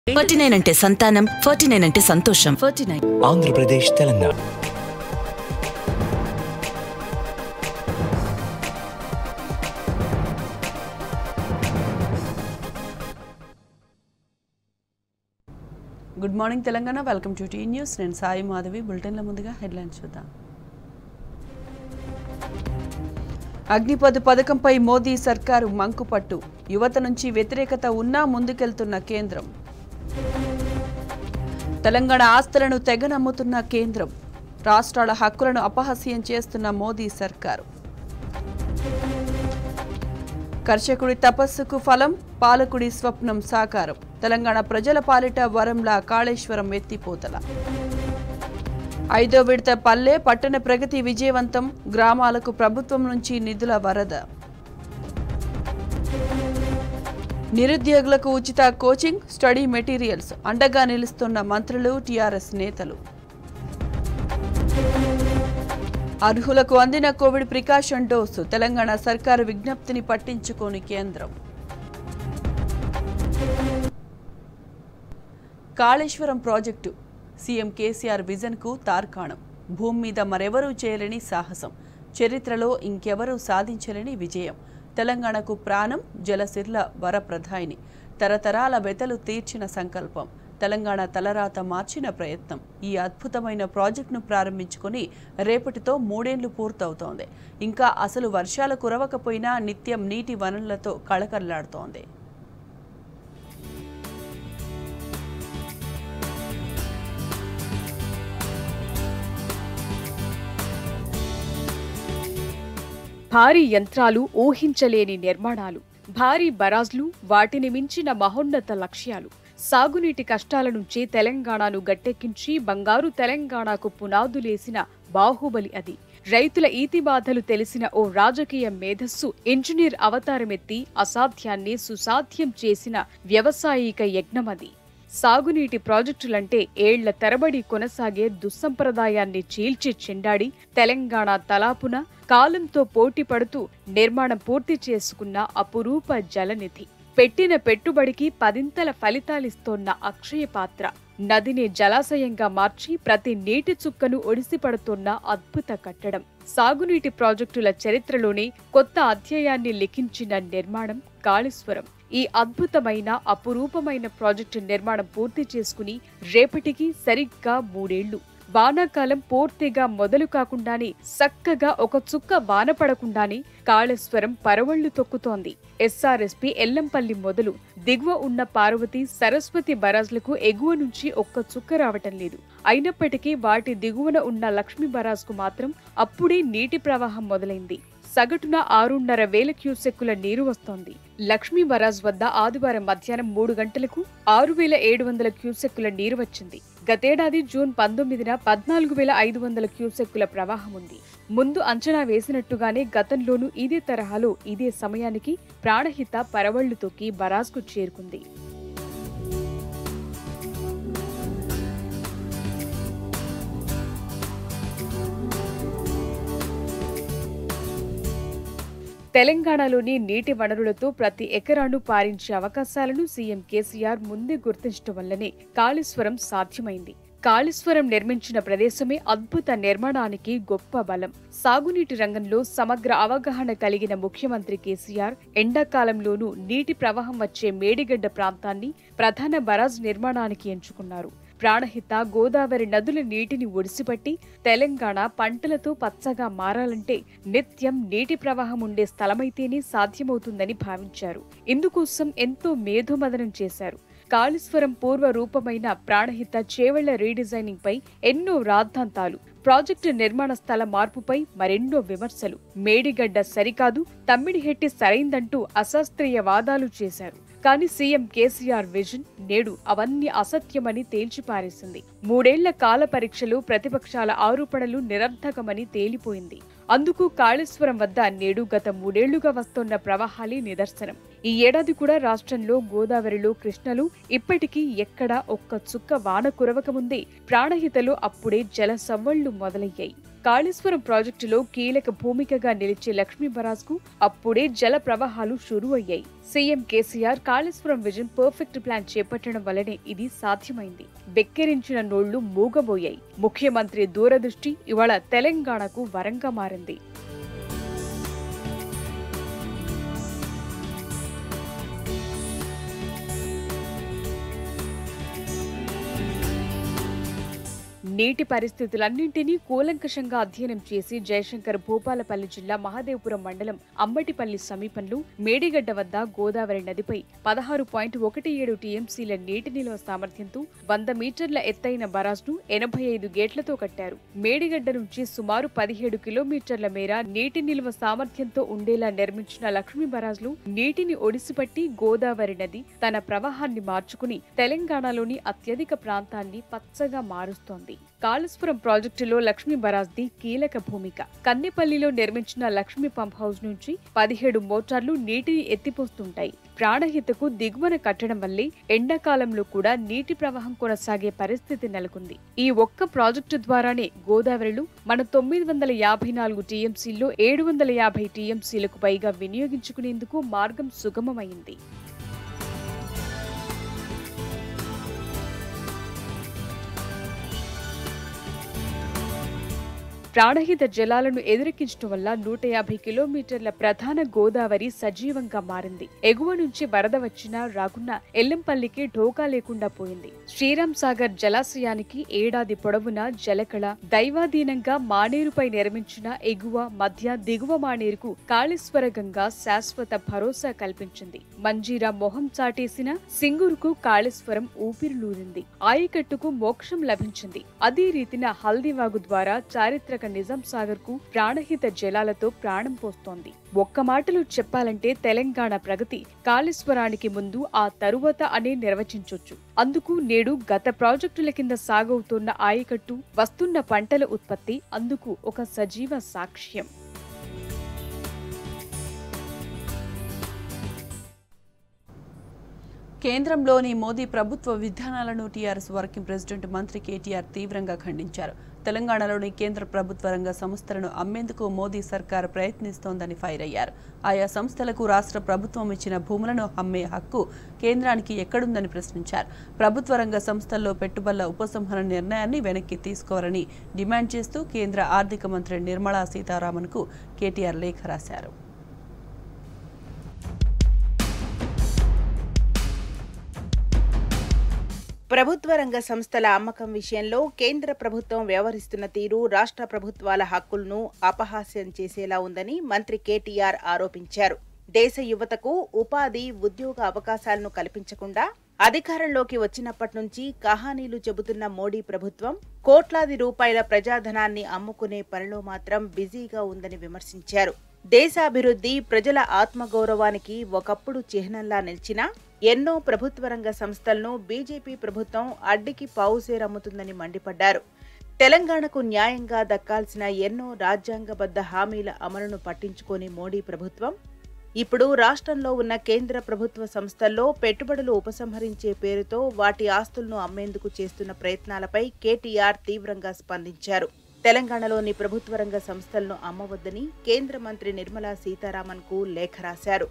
Forty nine అంటే సంతానం forty nine అంటే సంతోషం forty nine Andhra Pradesh Telangana good morning Telangana welcome to tea news నేను సాయి మాధవి బులెటిన్ల ముందుగా హెడ్లైన్స్ చూద్దాం అగ్నిపథ్ పథకంపై మోదీ సర్కారు మంకుపట్టు యువత నుంచి వ్యతిరేకత ఉన్నా ముందుకెళ్తున్న కేంద్రం తెలంగాణ ఆస్తులను తెగ నమ్ముతున్న కేంద్రం రాష్ట్రాల హక్కులను అపహాస్యం చేస్తున్న మోదీ సర్కారు కర్షకుడి తపస్సుకు ఫలం పాలకుడి స్వప్నం సాకారం తెలంగాణ ప్రజల పాలిట వరంలా కాళేశ్వరం ఎత్తిపోతల ఐదో విడత పల్లె పట్టణ ప్రగతి విజయవంతం గ్రామాలకు ప్రభుత్వం నుంచి నిధుల వరద నిరుద్యోగులకు ఉచిత కోచింగ్ స్టడీ మెటీరియల్స్ అండగా నిలుస్తున్న మంత్రులు టీఆర్ఎస్ నేతలు అర్హులకు అందిన కోవిడ్ ప్రికాషన్ డోసు తెలంగాణ సర్కారు విజ్ఞప్తిని పట్టించుకోని కేంద్రం కాళేశ్వరం ప్రాజెక్టు సీఎం కేసీఆర్ విజన్కు తార్కాణం భూమి మీద మరెవరూ చేయలేని సాహసం చరిత్రలో ఇంకెవరూ సాధించలేని విజయం తెలంగాణకు ప్రాణం జలసిర్ల వరప్రధాయిని తరతరాల వెతలు తీర్చిన సంకల్పం తెలంగాణ తలరాత మార్చిన ప్రయత్నం ఈ అద్భుతమైన ప్రాజెక్టును ప్రారంభించుకొని రేపటితో మూడేళ్లు పూర్తవుతోంది ఇంకా అసలు వర్షాలు కురవకపోయినా నిత్యం నీటి వనరులతో కళకళలాడుతోంది భారీ యంత్రాలు ఊహించలేని నిర్మాణాలు భారీ బరాజ్లు వాటిని మించిన మహోన్నత లక్ష్యాలు సాగునీటి కష్టాల నుంచి తెలంగాణను గట్టెక్కించి బంగారు తెలంగాణకు పునాదులేసిన బాహుబలి అది రైతుల ఈతి బాధలు తెలిసిన ఓ రాజకీయ మేధస్సు ఇంజనీర్ అవతారమెత్తి అసాధ్యాన్ని సుసాధ్యం చేసిన వ్యవసాయిక యజ్ఞమది సాగునీటి ప్రాజెక్టులంటే ఏళ్ల తరబడి కొనసాగే దుస్సంప్రదాయాన్ని చీల్చి చెండాడి తెలంగాణ తలాపున కాలంతో పోటీ పడుతూ నిర్మాణం పూర్తి చేసుకున్న అపురూప జలనిధి పెట్టిన పెట్టుబడికి పదింతల ఫలితాలిస్తోన్న అక్షయ పాత్ర నదిని జలాశయంగా మార్చి ప్రతి నీటి చుక్కను ఒడిసిపడుతోన్న అద్భుత కట్టడం సాగునీటి ప్రాజెక్టుల చరిత్రలోనే కొత్త అధ్యాయాన్ని లిఖించిన నిర్మాణం కాళేశ్వరం ఈ అద్భుతమైన అపురూపమైన ప్రాజెక్టు నిర్మాణం పూర్తి చేసుకుని రేపటికి సరిగ్గా మూడేళ్లు వానాకాలం పూర్తిగా మొదలు కాకుండానే చక్కగా ఒక చుక్క వాన పడకుండానే కాళేశ్వరం పరవళ్లు తొక్కుతోంది ఎస్ఆర్ఎస్పి ఎల్లంపల్లి మొదలు దిగువ ఉన్న పార్వతి సరస్వతి బరాజ్లకు ఎగువ నుంచి ఒక్క చుక్క రావటం లేదు అయినప్పటికీ వాటి దిగువన ఉన్న లక్ష్మీ బరాజ్కు మాత్రం అప్పుడే నీటి ప్రవాహం మొదలైంది సగటున ఆరున్నర వేల క్యూసెక్కుల నీరు వస్తోంది లక్ష్మీ బరాజ్ వద్ద ఆదివారం మధ్యాహ్నం మూడు గంటలకు ఆరు వేల ఏడు వందల క్యూసెక్కుల నీరు వచ్చింది గతేడాది జూన్ పంతొమ్మిదిన పద్నాలుగు వేల ఐదు వందల క్యూసెక్కుల ప్రవాహం ఉంది ముందు అంచనా వేసినట్టుగానే గతంలోనూ ఇదే తరహాలో ఇదే సమయానికి ప్రాణహిత పరవళ్లు తొక్కి బరాజ్కు చేరుకుంది తెలంగాణలోని నీటి వనరులతో ప్రతి ఎకరాను పారించే అవకాశాలను సీఎం కేసీఆర్ ముందే గుర్తించడం వల్లనే కాళేశ్వరం సాధ్యమైంది కాళేశ్వరం నిర్మించిన ప్రదేశమే అద్భుత నిర్మాణానికి గొప్ప బలం సాగునీటి రంగంలో సమగ్ర అవగాహన కలిగిన ముఖ్యమంత్రి కేసీఆర్ ఎండాకాలంలోనూ నీటి ప్రవాహం వచ్చే మేడిగడ్డ ప్రాంతాన్ని ప్రధాన బరాజ్ నిర్మాణానికి ఎంచుకున్నారు ప్రాణహిత గోదావరి నదుల నీటిని ఒడిసిపట్టి తెలంగాణ పంటలతో పచ్చగా మారాలంటే నిత్యం నీటి ప్రవాహం ఉండే స్థలమైతేనే సాధ్యమవుతుందని భావించారు ఇందుకోసం ఎంతో మేధోమదనం చేశారు కాళేశ్వరం పూర్వ రూపమైన ప్రాణహిత చేవళ్ల రీడిజైనింగ్ పై ఎన్నో రాద్ధాంతాలు ప్రాజెక్టు నిర్మాణ స్థల మార్పుపై మరెన్నో విమర్శలు మేడిగడ్డ సరికాదు తమ్మిడిహెట్టి సరైందంటూ అశాస్త్రీయ వాదాలు చేశారు కానీ సీఎం కేసీఆర్ విజన్ నేడు అవన్నీ అసత్యమని తేల్చిపారేసింది మూడేళ్ల కాల పరీక్షలు ప్రతిపక్షాల ఆరోపణలు నిరర్ధకమని తేలిపోయింది అందుకు కాళేశ్వరం వద్ద నేడు గత మూడేళ్లుగా వస్తోన్న ప్రవాహాలే నిదర్శనం ఈ ఏడాది కూడా రాష్ట్రంలో గోదావరిలో కృష్ణలు ఇప్పటికీ ఎక్కడా ఒక్క చుక్క వాన కురవకముందే ప్రాణహితలు అప్పుడే జల సవ్వళ్లు మొదలయ్యాయి కాళేశ్వరం ప్రాజెక్టులో కీలక భూమికగా నిలిచే లక్ష్మీ బరాజ్ కు అప్పుడే జల ప్రవాహాలు షురు అయ్యాయి CM KCR Kaleshwaram vision perfect plan చేపట్టడం వల్లనే ఇది సాధ్యమైంది బెక్కిరించిన నోళ్లు మూగబోయాయి ముఖ్యమంత్రి దూరదృష్టి ఇవాళ తెలంగాణకు వరంగా మారింది నీటి పరిస్థితులన్నింటినీ కూలంకషంగా అధ్యయనం చేసి జయశంకర్ భూపాలపల్లి జిల్లా మహదేవపురం మండలం అంబటిపల్లి సమీపంలో మేడిగడ్డ వద్ద గోదావరి నదిపై పదహారు పాయింట్ ఒకటి ఏడు టీఎంసీల నీటి నిల్వ సామర్థ్యంతో వంద మీటర్ల ఎత్తైన బరాజ్ను ఎనభై ఐదు గేట్లతో కట్టారు మేడిగడ్డ నుంచి సుమారు పదిహేడు కిలోమీటర్ల మేర నీటి నిల్వ సామర్థ్యంతో ఉండేలా నిర్మించిన లక్ష్మీ బరాజ్లో నీటిని ఒడిసిపట్టి గోదావరి నది తన ప్రవాహాన్ని మార్చుకుని తెలంగాణలోని అత్యధిక ప్రాంతాన్ని పచ్చగా మారుస్తోంది కాళేశ్వరం ప్రాజెక్టులో లక్ష్మీ బరాజ్ది కీలక భూమిక కన్నెపల్లిలో నిర్మించిన లక్ష్మీ పంప్ హౌస్ నుంచి పదిహేడు మోటార్లు నీటిని ఎత్తిపోస్తుంటాయి ప్రాణహితకు దిగువన కట్టడం వల్లే ఎండాకాలంలో కూడా నీటి ప్రవాహం కొనసాగే పరిస్థితి నెలకొంది ఈ ఒక్క ప్రాజెక్టు ద్వారానే గోదావరిలో మన తొమ్మిది వందల యాభై నాలుగు టీఎంసీల్లో ఏడు వందల యాభై టీఎంసీలకు పైగా వినియోగించుకునేందుకు మార్గం సుగమమైంది ప్రాణహిత జలాలను ఎదురెక్కించడం వల్ల నూట యాభై కిలోమీటర్ల ప్రధాన గోదావరి సజీవంగా మారింది ఎగువ నుంచి వరద వచ్చినా రాకున్నా ఎల్లంపల్లికి ఢోకా లేకుండా పోయింది శ్రీరామ్ సాగర్ జలాశయానికి ఏడాది పొడవునా జలకళ దైవాధీనంగా మానేరుపై నిర్మించిన ఎగువ మధ్య దిగువ మానేరుకు కాళేశ్వర గంగా శాశ్వత భరోసా కల్పించింది మంజీరా మొహం చాటేసిన సింగూరుకు కాళేశ్వరం ఊపిరిలూరింది ఆయకట్టుకు మోక్షం లభించింది అదే రీతిన హల్దీవాగు ద్వారా చారిత్రక నిజాం సాగర్ కు ప్రాణహిత జలాలతో ప్రాణం పోస్తోంది ఒక్క మాటలో చెప్పాలంటే తెలంగాణ ప్రగతి కాళేశ్వరానికి ముందు ఆ తరువాత అనే నిర్వచించొచ్చు అందుకు నేడు గత ప్రాజెక్టుల కింద సాగవుతున్న ఆయకట్టు వస్తున్న పంటల ఉత్పత్తి అందుకు ఒక సజీవ సాక్ష్యం కేంద్రంలోని మోదీ ప్రభుత్వ విధానాలను టీఆర్ఎస్ వర్కింగ్ ప్రెసిడెంట్ మంత్రి కేటీఆర్ తీవ్రంగా ఖండించారు తెలంగాణలోని కేంద్ర ప్రభుత్వ రంగ సంస్థలను అమ్మేందుకు మోదీ సర్కార్ ప్రయత్నిస్తోందని ఫైర్ అయ్యారు ఆయా సంస్థలకు రాష్ట్ర ప్రభుత్వం ఇచ్చిన భూములను అమ్మే హక్కు కేంద్రానికి ఎక్కడుందని ప్రశ్నించారు ప్రభుత్వ రంగ సంస్థల్లో పెట్టుబడుల ఉపసంహరణ నిర్ణయాన్ని వెనక్కి తీసుకోవాలని డిమాండ్ చేస్తూ కేంద్ర ఆర్థిక మంత్రి నిర్మలా సీతారామన్కు కేటీఆర్ లేఖ రాశారు ప్రభుత్వ రంగ సంస్థల అమ్మకం విషయంలో కేంద్ర ప్రభుత్వం వ్యవహరిస్తున్న తీరు రాష్ట్ర ప్రభుత్వాల హక్కులను అపహాస్యం చేసేలా ఉందని మంత్రి కేటీఆర్ ఆరోపించారు దేశ యువతకు ఉపాధి ఉద్యోగ అవకాశాలను కల్పించకుండా అధికారంలోకి వచ్చినప్పటి నుంచి కహానీలు చెబుతున్న మోడీ ప్రభుత్వం కోట్లాది రూపాయల ప్రజాధనాన్ని అమ్ముకునే పనిలో మాత్రం బిజీగా ఉందని విమర్శించారు దేశాభివృద్ధి ప్రజల ఆత్మగౌరవానికి ఒకప్పుడు చిహ్నంలా నిలిచినా ఎన్నో ప్రభుత్వ రంగ సంస్థలను బీజేపీ ప్రభుత్వం అడ్డికి పావుసేరమ్ముతుందని మండిపడ్డారు తెలంగాణకు న్యాయంగా దక్కాల్సిన ఎన్నో రాజ్యాంగబద్ధ హామీల అమలును పట్టించుకోని మోడీ ప్రభుత్వం ఇప్పుడు రాష్ట్రంలో ఉన్న కేంద్ర ప్రభుత్వ సంస్థల్లో పెట్టుబడులు ఉపసంహరించే పేరుతో వాటి ఆస్తులను అమ్మేందుకు చేస్తున్న ప్రయత్నాలపై కేటీఆర్ తీవ్రంగా స్పందించారు తెలంగాణలోని ప్రభుత్వ రంగ సంస్థలను అమ్మవద్దని కేంద్ర మంత్రి నిర్మలా సీతారామన్ కు లేఖ రాశారు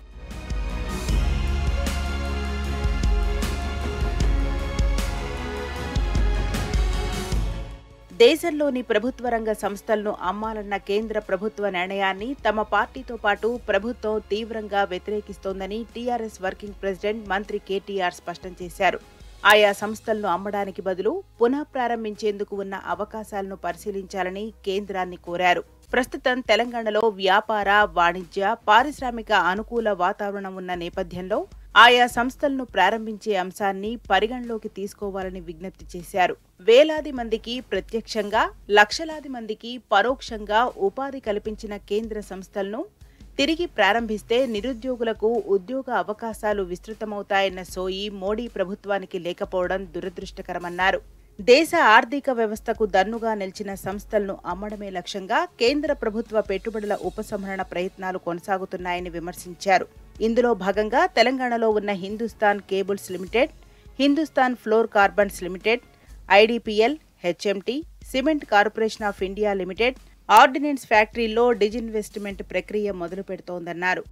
దేశంలోని ప్రభుత్వ రంగ సంస్థలను అమ్మాలన్న కేంద్ర ప్రభుత్వ నిర్ణయాన్ని తమ పార్టీతో పాటు ప్రభుత్వం తీవ్రంగా వ్యతిరేకిస్తోందని టీఆర్ఎస్ వర్కింగ్ ప్రెసిడెంట్ మంత్రి కేటీఆర్ స్పష్టం చేశారు ఆయా సంస్థలను అమ్మడానికి బదులు పునః ప్రారంభించేందుకు ఉన్న అవకాశాలను పరిశీలించాలని కేంద్రాన్ని కోరారు ప్రస్తుతం తెలంగాణలో వ్యాపార వాణిజ్య పారిశ్రామిక అనుకూల వాతావరణం ఉన్న నేపథ్యంలో ఆయా సంస్థలను ప్రారంభించే అంశాన్ని పరిగణలోకి తీసుకోవాలని విజ్ఞప్తి చేశారు వేలాది మందికి ప్రత్యక్షంగా లక్షలాది మందికి పరోక్షంగా ఉపాధి కల్పించిన కేంద్ర సంస్థలను తిరిగి ప్రారంభిస్తే నిరుద్యోగులకు ఉద్యోగ అవకాశాలు విస్తృతమవుతాయన్న సోయి మోడీ ప్రభుత్వానికి లేకపోవడం దురదృష్టకరమన్నారు దేశ ఆర్థిక వ్యవస్థకు దన్నుగా నిలిచిన సంస్థలను అమ్మడమే లక్ష్యంగా కేంద్ర ప్రభుత్వ పెట్టుబడుల ఉపసంహరణ ప్రయత్నాలు కొనసాగుతున్నాయని విమర్శించారు ఇందులో భాగంగా తెలంగాణలో ఉన్న Hindustan cables limited Hindustan fluorocarbons limited IDPL HMT cement corporation of India limited ordnance ఫ్యాక్టరీల్లో డిజిన్వెస్ట్మెంట్ ప్రక్రియ మొదలు పెడుతోందన్నారు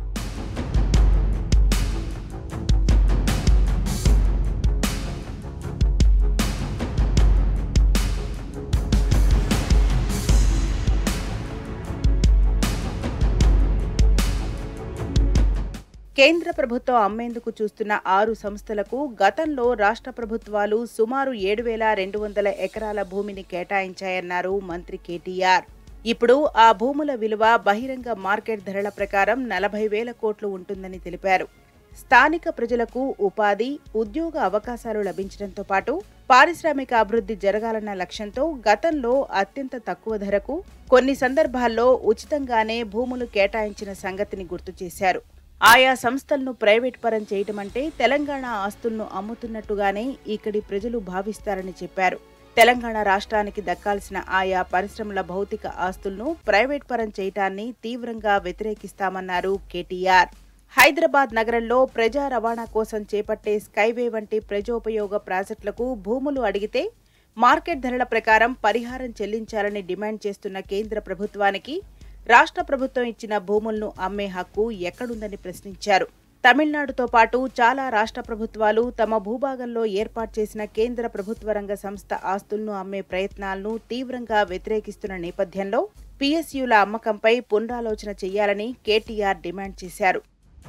కేంద్ర ప్రభుత్వం అమ్మేందుకు చూస్తున్న ఆరు సంస్థలకు గతంలో రాష్ట్ర ప్రభుత్వాలు సుమారు ఏడు వేల రెండు వందల ఎకరాల భూమిని కేటాయించాయన్నారు మంత్రి కేటీఆర్ ఇప్పుడు ఆ భూముల విలువ బహిరంగ మార్కెట్ ధరల ప్రకారం నలభై వేల కోట్లు ఉంటుందని తెలిపారు స్థానిక ప్రజలకు ఉపాధి ఉద్యోగ అవకాశాలు లభించడంతో పాటు పారిశ్రామిక అభివృద్ధి జరగాలన్న లక్ష్యంతో గతంలో అత్యంత తక్కువ ధరకు కొన్ని సందర్భాల్లో ఉచితంగానే భూములు కేటాయించిన సంగతిని గుర్తు చేశారు ఆయా సంస్థలను ప్రైవేట్ పరం చేయటం అంటే తెలంగాణ ఆస్తులను అమ్ముతున్నట్టుగానే ఇక్కడి ప్రజలు భావిస్తారని చెప్పారు తెలంగాణ రాష్ట్రానికి దక్కాల్సిన ఆయా పరిశ్రమల భౌతిక ఆస్తులను ప్రైవేట్ పరం చేయటాన్ని తీవ్రంగా వ్యతిరేకిస్తామన్నారు కేటీఆర్ హైదరాబాద్ నగరంలో ప్రజా రవాణా కోసం చేపట్టే స్కైవే వంటి ప్రజోపయోగ ప్రాజెక్టులకు భూములు అడిగితే మార్కెట్ ధరల ప్రకారం పరిహారం చెల్లించాలని డిమాండ్ చేస్తున్న కేంద్ర ప్రభుత్వానికి రాష్ట్ర ప్రభుత్వం ఇచ్చిన భూములను అమ్మే హక్కు ఎక్కడుందని ప్రశ్నించారు తమిళనాడుతో పాటు చాలా రాష్ట్ర ప్రభుత్వాలు తమ భూభాగంలో ఏర్పాటు చేసిన కేంద్ర ప్రభుత్వ రంగ సంస్థ ఆస్తులను అమ్మే ప్రయత్నాలను తీవ్రంగా వ్యతిరేకిస్తున్న నేపథ్యంలో పిఎస్యుల అమ్మకంపై పునరాలోచన చేయాలని కేటీఆర్ డిమాండ్ చేశారు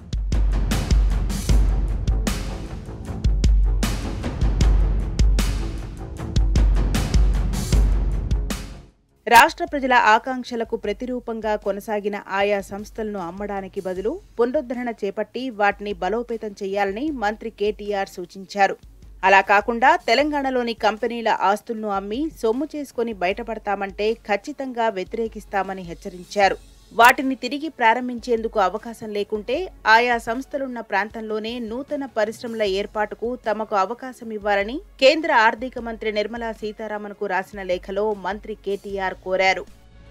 రాష్ట్ర ప్రజల ఆకాంక్షలకు ప్రతిరూపంగా కొనసాగిన ఆయా సంస్థలను అమ్మడానికి బదులు పునరుద్ధరణ చేపట్టి వాటిని బలోపేతం చేయాలని మంత్రి కేటీఆర్ సూచించారు అలా కాకుండా తెలంగాణలోని కంపెనీల ఆస్తులను అమ్మి సొమ్ము చేసుకుని బయటపడతామంటే ఖచ్చితంగా వ్యతిరేకిస్తామని హెచ్చరించారు వాటిని తిరిగి ప్రారంభించేందుకు అవకాశం లేకుంటే ఆయా సంస్థలున్న ప్రాంతంలోనే నూతన పరిశ్రమల ఏర్పాటుకు తమకు అవకాశం ఇవ్వాలని కేంద్ర ఆర్థిక మంత్రి నిర్మలా సీతారామన్కు రాసిన లేఖలో మంత్రి కేటీఆర్ కోరారు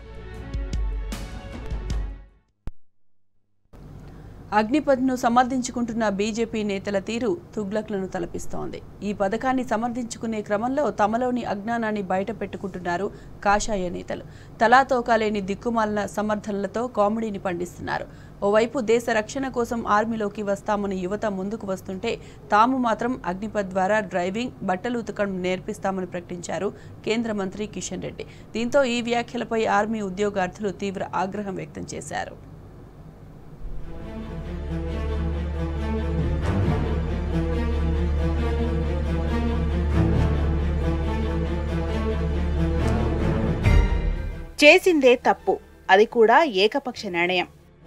అగ్నిపథ్ను సమర్థించుకుంటున్న బీజేపీ నేతల తీరు తుగ్లక్లను తలపిస్తోంది ఈ పథకాన్ని సమర్థించుకునే క్రమంలో తమలోని అజ్ఞానాన్ని బయట పెట్టుకుంటున్నారు కాషాయ నేతలు తలాతోకాలేని దిక్కుమాలిన సమర్థనలతో కామెడీని పండిస్తున్నారు ఓవైపు దేశ రక్షణ కోసం ఆర్మీలోకి వస్తామని యువత ముందుకు వస్తుంటే తాము మాత్రం అగ్నిపథ్ ద్వారా డ్రైవింగ్ బట్టలు ఉతకడం నేర్పిస్తామని ప్రకటించారు కేంద్ర మంత్రి కిషన్ రెడ్డి దీంతో ఈ వ్యాఖ్యలపై ఆర్మీ ఉద్యోగార్థులు తీవ్ర ఆగ్రహం వ్యక్తం చేశారు చేసిందే తప్పు అది కూడా ఏకపక్ష నిర్ణయం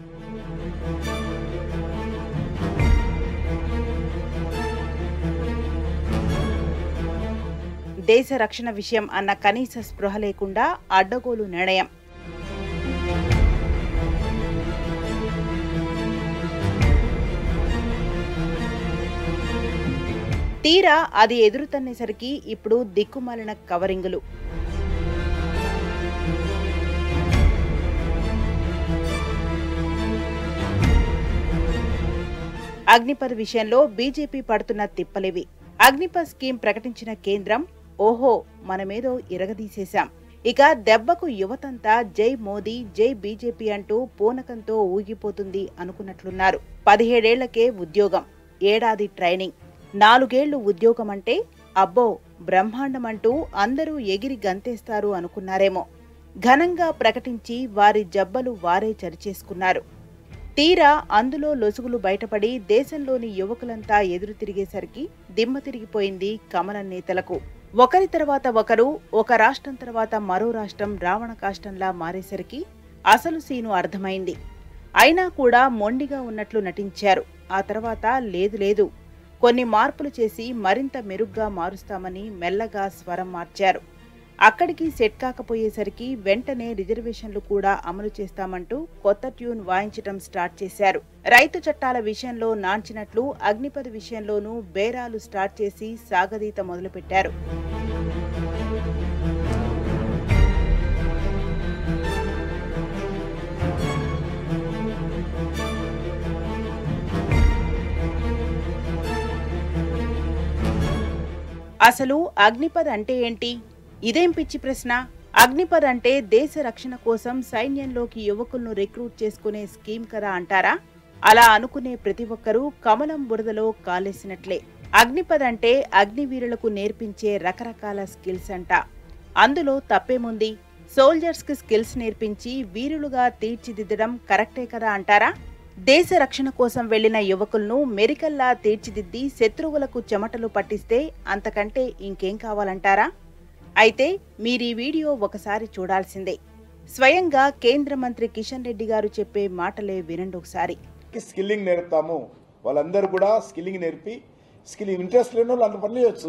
దేశ రక్షణ విషయం అన్న కనీస స్పృహ లేకుండా అడ్డగోలు నిర్ణయం తీరా అది ఎదురుతన్నేసరికి ఇప్పుడు దిక్కుమాలిన కవరింగులు అగ్నిపథ్ విషయంలో బీజేపీ పడుతున్న తిప్పలివి అగ్నిపథ్ స్కీమ్ ప్రకటించిన కేంద్రం ఓహో మనమేదో ఇరగదీసేశాం ఇక దెబ్బకు యువతంతా జై మోదీ జై బీజేపీ అంటూ పూనకంతో ఊగిపోతుంది అనుకున్నట్లున్నారు పదిహేడేళ్లకే ఉద్యోగం ఏడాది ట్రైనింగ్ నాలుగేళ్లు ఉద్యోగం అంటే అబ్బో బ్రహ్మాండమంటూ అందరూ ఎగిరి గంతేస్తారు అనుకున్నారేమో ఘనంగా ప్రకటించి వారి జబ్బలు వారే చరిచేసుకున్నారు తీరా అందులో లొసుగులు బయటపడి దేశంలోని యువకులంతా ఎదురు తిరిగేసరికి దిమ్మ తిరిగిపోయింది కమలం నేతలకు ఒకరి తర్వాత ఒకరు ఒక రాష్ట్రం తర్వాత మరో రాష్ట్రం రావణ కాష్టంలా మారేసరికి అసలు సీను అర్థమైంది అయినా కూడా మొండిగా ఉన్నట్లు నటించారు ఆ తర్వాత లేదు లేదు కొన్ని మార్పులు చేసి మరింత మెరుగ్గా మారుస్తామని మెల్లగా స్వరం మార్చారు అక్కడికి సెట్ కాకపోయేసరికి వెంటనే రిజర్వేషన్లు కూడా అమలు చేస్తామంటూ కొత్త ట్యూన్ వాయించడం స్టార్ట్ చేశారు రైతు చట్టాల విషయంలో నాంచినట్లు అగ్నిపథ్ విషయంలోనూ బేరాలు స్టార్ట్ చేసి సాగదీత మొదలుపెట్టారు అసలు అగ్నిపథ్ అంటే ఏంటి ఇదేం పిచ్చి ప్రశ్న అగ్నిపథ్ అంటే దేశ రక్షణ కోసం సైన్యంలోకి యువకులను రిక్రూట్ చేసుకునే స్కీమ్ కదా అంటారా అలా అనుకునే ప్రతి ఒక్కరూ కమలం బురదలో కాలేసినట్లే అగ్నిపథ్ అంటే అగ్నివీరులకు నేర్పించే రకరకాల స్కిల్స్ అంట అందులో తప్పేముంది సోల్జర్స్ కి స్కిల్స్ నేర్పించి వీరులుగా తీర్చిదిద్దడం కరెక్టే కదా అంటారా దేశ రక్షణ కోసం వెళ్లిన యువకులను మెరికల్లా తీర్చిదిద్ది శత్రువులకు చెమటలు పట్టిస్తే అంతకంటే ఇంకేం కావాలంటారా అయితే మీరీ వీడియో ఒకసారి చూడాల్సిందే స్వయంగా కేంద్ర మంత్రి కిషన్ రెడ్డి గారు చెప్పే మాటలే వినండి ఒకసారి స్కిల్లింగ్ నేర్పుతాము వాళ్ళందరూ కూడా స్కిల్లింగ్ నేర్పి స్కిల్ ఇంట్రెస్ట్ లేని వాళ్ళు అంత పనులు చేయొచ్చు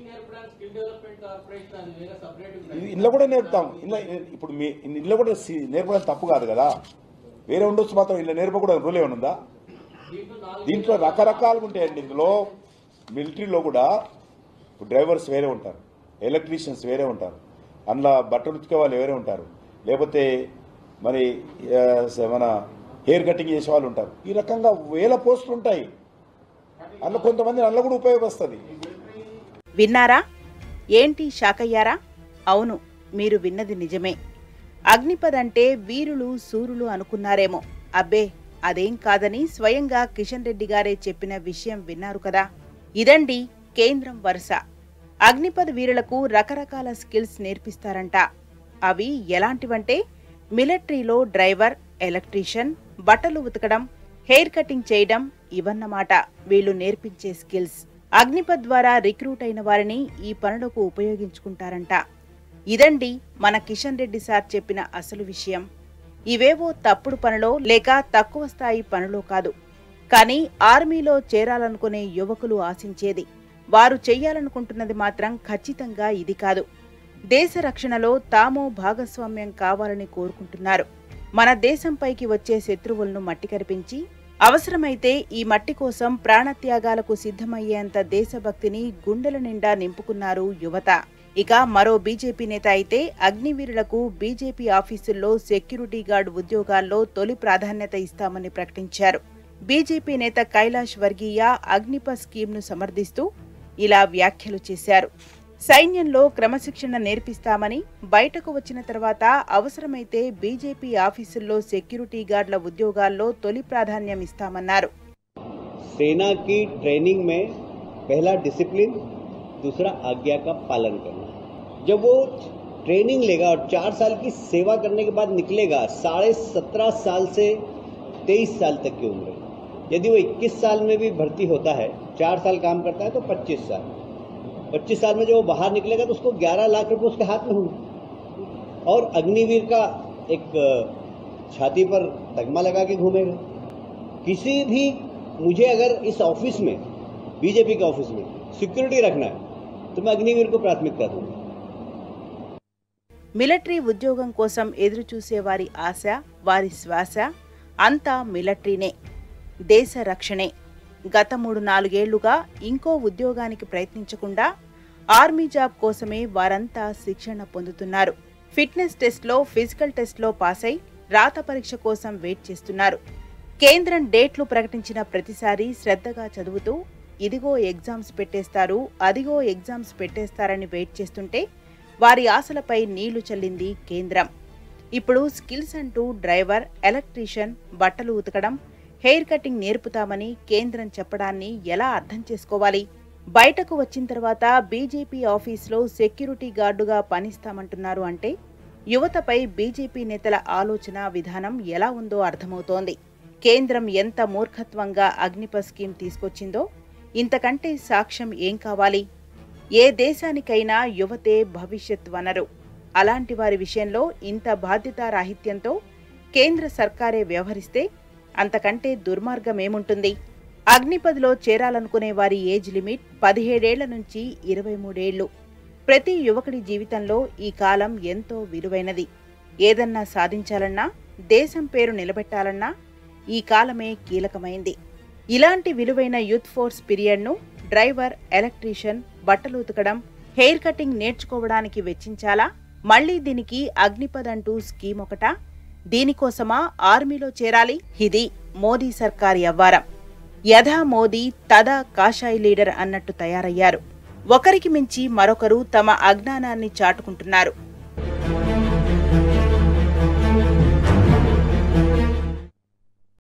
ఇంట్లో కూడా నేర్పుతాం ఇంట్లో ఇప్పుడు మీ ఇంట్లో కూడా సి- నేర్పడం తప్పు కాదు కదా వేరే ఉండొచ్చు మాత్రం ఇలా నేర్పకూడదు రూల్ ఏమైనా ఉందా దీంట్లో రకరకాలుగా ఉంటాయండి ఇందులో మిలిటరీలో కూడా డ్రైవర్స్ వేరే ఉంటారు ఎలక్ట్రీషియన్స్ వేరే ఉంటారు అందులో బట్టలు ఉతికే వాళ్ళు వేరే ఉంటారు లేకపోతే మరి ఆ, మన హెయిర్ కటింగ్ చేసే వాళ్ళు ఉంటారు ఈ రకంగా వేల పోస్టులు ఉంటాయి అందులో కొంతమంది అందులో కూడా ఉపయోగపస్తుంది విన్నారా ఏంటి షాక్ అయ్యారా అవును మీరు విన్నది నిజమే అగ్నిపథ్ అంటే వీరులు సూరులు అనుకున్నారేమో అబ్బే అదేం కాదని స్వయంగా కిషన్ రెడ్డి గారే చెప్పిన విషయం విన్నారు కదా ఇదండి కేంద్రం వరుస అగ్నిపథ్ వీరులకు రకరకాల స్కిల్స్ నేర్పిస్తారంట అవి ఎలాంటివంటే మిలిటరీలో డ్రైవర్ ఎలక్ట్రీషియన్ బట్టలు ఉతకడం హెయిర్ కటింగ్ చేయడం ఇవన్నమాట వీళ్ళు నేర్పించే స్కిల్స్ అగ్నిపథ్ ద్వారా రిక్రూట్ అయిన వారిని ఈ పనులకు ఉపయోగించుకుంటారంట ఇదండి మన కిషన్ రెడ్డి సార్ చెప్పిన అసలు విషయం ఇవేవో తప్పుడు పనులో లేక తక్కువ స్థాయి పనులో కాదు కానీ ఆర్మీలో చేరాలనుకునే యువకులు ఆశించేది వారు చెయ్యాలనుకుంటున్నది మాత్రం ఖచ్చితంగా ఇది కాదు దేశ రక్షణలో తాము భాగస్వామ్యం కావాలని కోరుకుంటున్నారు మన దేశంపైకి వచ్చే శత్రువులను మట్టి కరిపించి అవసరమైతే ఈ మట్టి కోసం ప్రాణత్యాగాలకు సిద్ధమయ్యేంత దేశభక్తిని గుండెల నిండా నింపుకున్నారు యువత ఇక మరో బీజేపీ నేత అయితే అగ్నివీరులకు బీజేపీ ఆఫీసుల్లో సెక్యూరిటీ గార్డ్ ఉద్యోగాల్లో తొలి ప్రాధాన్యత ఇస్తామని ప్రకటించారు బీజేపీ నేత కైలాష్ వర్గీయ అగ్నిప స్కీమ్ను సమర్థిస్తూ ఇలా వ్యాఖ్యలు చేశారు సైన్యంలో క్రమశిక్షణ నేర్పిస్తామని బయటకు వచ్చిన తర్వాత అవసరమైతే బీజేపీ ఆఫీసుల్లో సెక్యూరిటీ గార్డుల ఉద్యోగాల్లో తొలి ప్రాధాన్యం ఇస్తామన్నారు सेना की ट्रेनिंग में पहला डिसिप्लिन दूसरा आज्ञा का पालन करना जब वो ट्रेनिंग लेगा और चार साल की सेवा करने के बाद निकलेगा साढ़े सत्रह साल से तेईस साल तक की उम्र है। यदि वो इक्कीस साल में भी भर्ती होता है चार साल काम करता है तो पच्चीस साल पच्चीस साल में जब वो बाहर निकलेगा तो उसको ग्यारह लाख रुपए उसके हाथ में होंगे और अग्निवीर का एक अ, छाती पर तगमा लगा के घूमेगा किसी भी मुझे अगर इस ऑफिस में बीजेपी के ऑफिस में सिक्योरिटी रखना है तो मैं अग्निवीर को प्राथमिकता दूंगा మిలిటరీ ఉద్యోగం కోసం ఎదురు చూసే వారి ఆశ వారి శ్వాస అంతా మిలిటరీనే దేశ రక్షణే గత మూడు నాలుగేళ్లుగా ఇంకో ఉద్యోగానికి ప్రయత్నించకుండా ఆర్మీ జాబ్ కోసమే వారంతా శిక్షణ పొందుతున్నారు ఫిట్నెస్ టెస్ట్లో ఫిజికల్ టెస్ట్లో పాస్ అయి రాత పరీక్ష కోసం వెయిట్ చేస్తున్నారు కేంద్రం డేట్లు ప్రకటించిన ప్రతిసారి శ్రద్ధగా చదువుతూ ఇదిగో ఎగ్జామ్స్ పెట్టేస్తారు అదిగో ఎగ్జామ్స్ పెట్టేస్తారని వెయిట్ చేస్తుంటే వారి ఆశలపై నీళ్లు చల్లింది కేంద్రం ఇప్పుడు స్కిల్స్ అంటూ డ్రైవర్ ఎలక్ట్రీషియన్ బట్టలు ఉతకడం హెయిర్ కటింగ్ నేర్పుతామని కేంద్రం చెప్పడాన్ని ఎలా అర్థం చేసుకోవాలి బయటకు వచ్చిన తర్వాత బీజేపీ ఆఫీస్లో సెక్యూరిటీ గార్డుగా పనిస్తామంటున్నారు అంటే యువతపై బీజేపీ నేతల ఆలోచన విధానం ఎలా ఉందో అర్థమవుతోంది కేంద్రం ఎంత మూర్ఖత్వంగా అగ్నిప స్కీమ్ తీసుకొచ్చిందో ఇంతకంటే సాక్ష్యం ఏం కావాలి ఏ దేశానికైనా యువతే భవిష్యత్ వనరు అలాంటి వారి విషయంలో ఇంత బాధ్యతారాహిత్యంతో కేంద్ర సర్కారే వ్యవహరిస్తే అంతకంటే దుర్మార్గం ఏముంటుంది అగ్నిపథ్లో చేరాలనుకునే వారి ఏజ్ లిమిట్ పదిహేడేళ్ల నుంచి ఇరవై మూడేళ్లు ప్రతి యువకుడి జీవితంలో ఈ కాలం ఎంతో విలువైనది ఏదన్నా సాధించాలన్నా దేశం పేరు నిలబెట్టాలన్నా ఈ కాలమే కీలకమైంది ఇలాంటి విలువైన యూత్ ఫోర్స్ పీరియడ్ను డ్రైవర్ ఎలక్ట్రీషియన్ బట్టలు ఉతకడం హెయిర్ కటింగ్ నేర్చుకోవడానికి వెచ్చించాలా మళ్ళీ దీనికి అగ్నిపథ్ అంటూ స్కీమ్ ఒకటా దీనికోసమా ఆర్మీలో చేరాలి ఇది మోదీ సర్కార్ వ్యవహారం యథా మోదీ తదా కాషాయ్ లీడర్ అన్నట్టు తయారయ్యారు ఒకరికి మించి మరొకరు తమ అజ్ఞానాన్ని చాటుకుంటున్నారు